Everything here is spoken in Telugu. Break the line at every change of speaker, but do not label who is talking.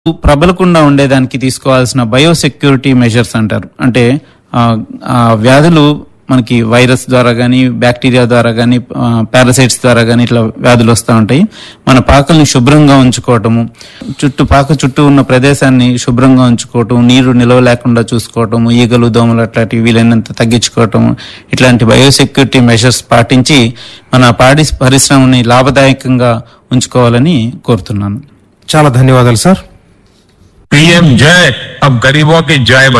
ప్రబలకుండా ఉండేదానికి తీసుకోవాల్సిన బయోసెక్యూరిటీ మెజర్స్ అంటారు అంటే ఆ, ఆ వ్యాధులు మనకి వైరస్ ద్వారా కానీ బ్యాక్టీరియా ద్వారా కానీ పారాసైట్స్ ద్వారా కానీ ఇట్లా వ్యాధులు వస్తూ ఉంటాయి మన పాకల్ని శుభ్రంగా ఉంచుకోవటము చుట్టూ పాక చుట్టూ ఉన్న ప్రదేశాన్ని శుభ్రంగా ఉంచుకోవటం నీరు నిలవ లేకుండా చూసుకోవటం ఈగలు దోమలు అట్లాంటివి వీలైనంత తగ్గించుకోవటం ఇట్లాంటి బయోసెక్యూరిటీ మెజర్స్ పాటించి మన పాడి పరిశ్రమని లాభదాయకంగా ఉంచుకోవాలని కోరుతున్నాను
చాలా ధన్యవాదాలు సార్
पीएम जय अब गरीबों की जय बन